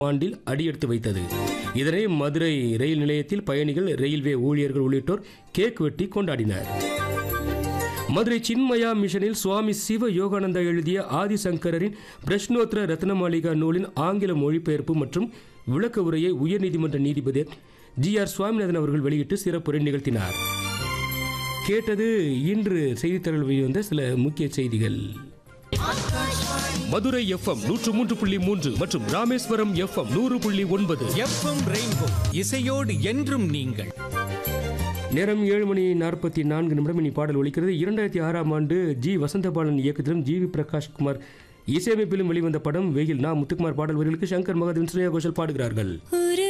ஆண்டில் அடியெடுத்து வைத்தது இதனை மதுரை ரயில் நிலையத்தில் பயணிகள் ரயில்வே ஊழியர்கள் உள்ளிட்டோர் கேக் வெட்டி கொண்டாடினர் மதுரை சின்மயா மிஷனில் சுவாமி சிவ யோகானந்தா எழுதிய ஆதிசங்கரரின் பிரஷ்னோத்திர ரத்னமாளிகா நூலின் ஆங்கில மொழிபெயர்ப்பு மற்றும் விளக்க உரையை உயர்நீதிமன்ற நீதிபதி ஜி ஆர் சுவாமிநாதன் அவர்கள் வெளியிட்டு சிறப்புரை நிகழ்த்தினார் கேட்டது இன்று செய்தித்தாளில் வெளிவந்த சில முக்கிய செய்திகள் மதுரை எஃப்எம் நூற்று மூன்று புள்ளி மூன்று மற்றும் ராமேஸ்வரம் எஃப்எம் நூறு புள்ளி ஒன்பது எஃப்எம் ரெயின்போ இசையோடு என்றும் நீங்கள் நேரம் ஏழு மணி நாற்பத்தி நான்கு நிமிடம் இனி பாடல் ஒலிக்கிறது இரண்டாயிரத்தி ஆறாம் ஆண்டு ஜி வசந்தபாலன் இயக்கத்திலும் ஜி வி பிரகாஷ் குமார் இசையமைப்பிலும் வெளிவந்த படம் வெயில் நா முத்துக்குமார் பாடல் வரிகளுக்கு சங்கர் மகாதேவன் ஸ்ரேயா கோஷல் பாடுகிறார்கள் ஒரு